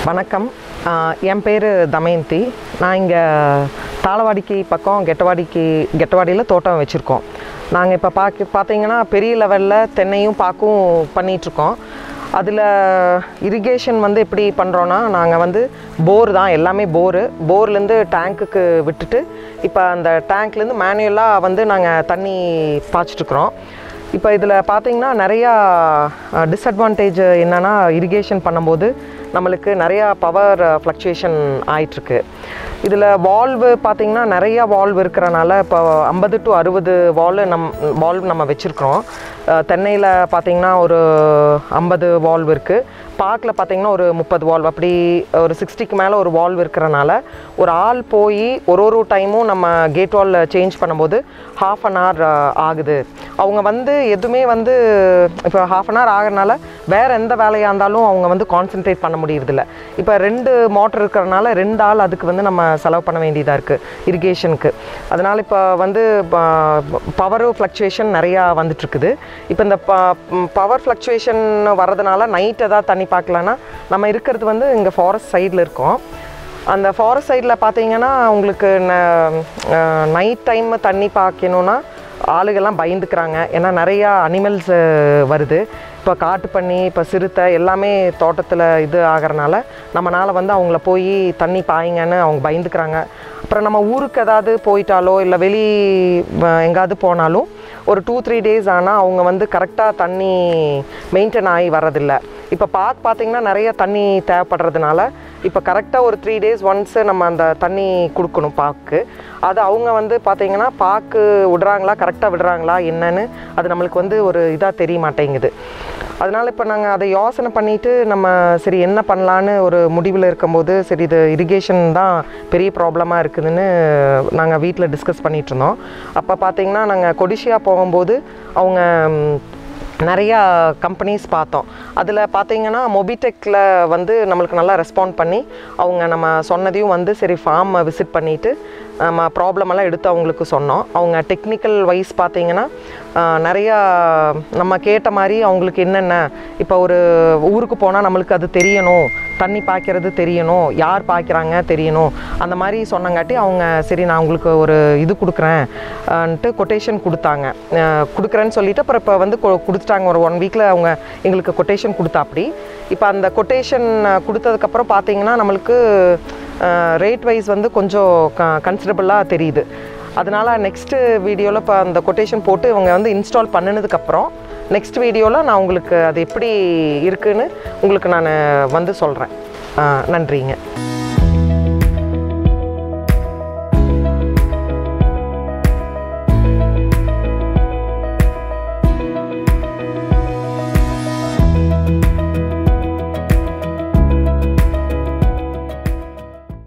வணக்கம் ஆஹ் என் பேர் தமயந்தி நான் இங்கே தாளவாடிக்கு பக்கம் கெட்டவாடிக்கு கெட்டவாடியில் தோட்டம் வச்சுருக்கோம் நாங்கள் இப்போ பார்க்க பார்த்தீங்கன்னா பெரிய லெவலில் தென்னையும் பாக்கும் பண்ணிகிட்ருக்கோம் அதில் இரிகேஷன் வந்து எப்படி பண்ணுறோன்னா நாங்கள் வந்து போர் தான் எல்லாமே போரு போர்லேருந்து டேங்க்குக்கு விட்டுட்டு இப்போ அந்த டேங்க்லேருந்து மேனுவலாக வந்து நாங்கள் தண்ணி பாய்ச்சிட்ருக்குறோம் இப்போ இதில் பார்த்தீங்கன்னா நிறையா டிஸ்அட்வான்டேஜ் என்னென்னா இரிகேஷன் பண்ணும்போது நம்மளுக்கு நிறையா பவர் ஃப்ளக்சுவேஷன் ஆயிட்டுருக்கு இதில் வால்வு பார்த்தீங்கன்னா நிறையா வால்வ் இருக்கிறனால இப்போ ஐம்பது டு அறுபது வால்வு நம் வால்வ் நம்ம வச்சுருக்குறோம் தென்னையில் பார்த்தீங்கன்னா ஒரு ஐம்பது வால்வ் இருக்குது பார்க்கில் பார்த்தீங்கன்னா ஒரு முப்பது வால்வ் அப்படி ஒரு சிக்ஸ்டிக்கு மேலே ஒரு வால்வ் இருக்கிறனால ஒரு ஆள் போய் ஒரு ஒரு டைமும் நம்ம கேட் வால் சேஞ்ச் பண்ணும்போது ஹாஃப் அன் ஹவர் ஆகுது அவங்க வந்து எதுவுமே வந்து இப்போ ஹாஃப் அன் ஹவர் ஆகிறனால வேறு எந்த வேலையாக இருந்தாலும் அவங்க வந்து கான்சென்ட்ரேட் பண்ண முடியறதில்ல இப்போ ரெண்டு மோட்டர் இருக்கிறனால ரெண்டு ஆள் அதுக்கு வந்து நம்ம செலவு பண்ண வேண்டியதாக இருக்குது இரிகேஷனுக்கு அதனால் இப்போ வந்து பவர் ஃப்ளக்சுவேஷன் நிறையா வந்துட்டுருக்குது இப்போ இந்த பவர் ஃப்ளக்சுவேஷன் வர்றதுனால நைட் எதாவது தண்ணி பார்க்கலான்னா நம்ம இருக்கிறது வந்து இங்கே ஃபாரஸ்ட் சைடில் இருக்கோம் அந்த ஃபாரஸ்ட் சைடில் பார்த்தீங்கன்னா உங்களுக்கு நைட் டைம் தண்ணி பார்க்கணுன்னா ஆளுகள்லாம் பயந்துக்கிறாங்க ஏன்னா நிறையா அனிமல்ஸ் வருது இப்போ காட்டு பண்ணி இப்போ சிறுத்தை எல்லாமே தோட்டத்தில் இது ஆகிறனால நம்மளால் வந்து அவங்கள போய் தண்ணி பாயுங்கன்னு அவங்க பயந்துக்கிறாங்க அப்புறம் நம்ம ஊருக்கு ஏதாவது போயிட்டாலோ இல்லை வெளி வ- எங்காவது போனாலும் ஒரு டூ த்ரீ டேஸ் ஆனால் அவங்க வந்து கரெக்டாக தண்ணி மெயின்டைன் ஆகி வர்றதில்ல இப்போ பார்க் பார்த்தீங்கன்னா நிறைய தண்ணி தேவைப்படுறதுனால இப்போ கரெக்டாக ஒரு த்ரீ டேஸ் ஒன்ஸு நம்ம அந்த தண்ணி கொடுக்கணும் பாக்கு அது அவங்க வந்து பார்த்தீங்கன்னா பாக்கு விடுறாங்களா கரெக்டாக விடுறாங்களா என்னன்னு அது நம்மளுக்கு வந்து ஒரு இதாக தெரிய மாட்டேங்குது அதனால் இப்போ நாங்கள் அதை யோசனை பண்ணிவிட்டு நம்ம சரி என்ன பண்ணலான்னு ஒரு முடிவில் இருக்கும்போது சரி இது இரிகேஷன் தான் பெரிய ப்ராப்ளமாக இருக்குதுன்னு நாங்கள் வீட்டில் டிஸ்கஸ் பண்ணிகிட்டு இருந்தோம் அப்போ பார்த்தீங்கன்னா நாங்கள் கொடிஷியா போகும்போது அவங்க ம், நிறையா கம்பெனிஸ் பார்த்தோம் அதில் பார்த்தீங்கன்னா மொபிடெக்கில் வந்து நம்மளுக்கு நல்லா ரெஸ்பாண்ட் பண்ணி அவங்க நம்ம சொன்னதையும் வந்து சரி ஃபார்ம் விசிட் பண்ணிவிட்டு நம்ம ப்ராப்ளம் எல்லாம் எடுத்து அவங்களுக்கு சொன்னோம் அவங்க டெக்னிக்கல் வைஸ் பார்த்தீங்கன்னா ஆஹ், நிறையா நம்ம கேட்ட மாதிரி அவங்களுக்கு என்னென்ன இப்போ ஒரு ஊருக்கு போனால் நம்மளுக்கு அது தெரியணும் தண்ணி பாய்க்கிறது தெரியணும் யார் பாய்க்கிறாங்க தெரியணும் அந்த மாதிரி சொன்னங்காட்டி அவங்க சரி நான் உங்களுக்கு ஒரு இது கொடுக்குறேன்ட்டு கொட்டேஷன் கொடுத்தாங்க அஹ் கொடுக்குறேன்னு சொல்லிட்டு அப்புறம் இப்போ வந்து கொ- கொடுத்துட்டாங்க ஒரு ஒன் வீக்கில் அவங்க எங்களுக்கு கொட்டேஷன் கொடுத்தாப்படி இப்போ அந்த கொட்டேஷன் கொடுத்ததுக்கப்புறம் பார்த்தீங்கன்னா நம்மளுக்கு ரேட் வைஸ் வந்து கொஞ்சம் க கன்சிடபிளாக தெரியுது அதனால நெக்ஸ்ட்டு வீடியோவில் இப்போ அந்த கொட்டேஷன் போட்டு இவங்க வந்து இன்ஸ்டால் பண்ணினதுக்கப்புறம் நெக்ஸ்ட் வீடியோவில் நான் உங்களுக்கு அது எப்படி இருக்குன்னு உங்களுக்கு நான் வந்து சொல்கிறேன் நன்றிங்க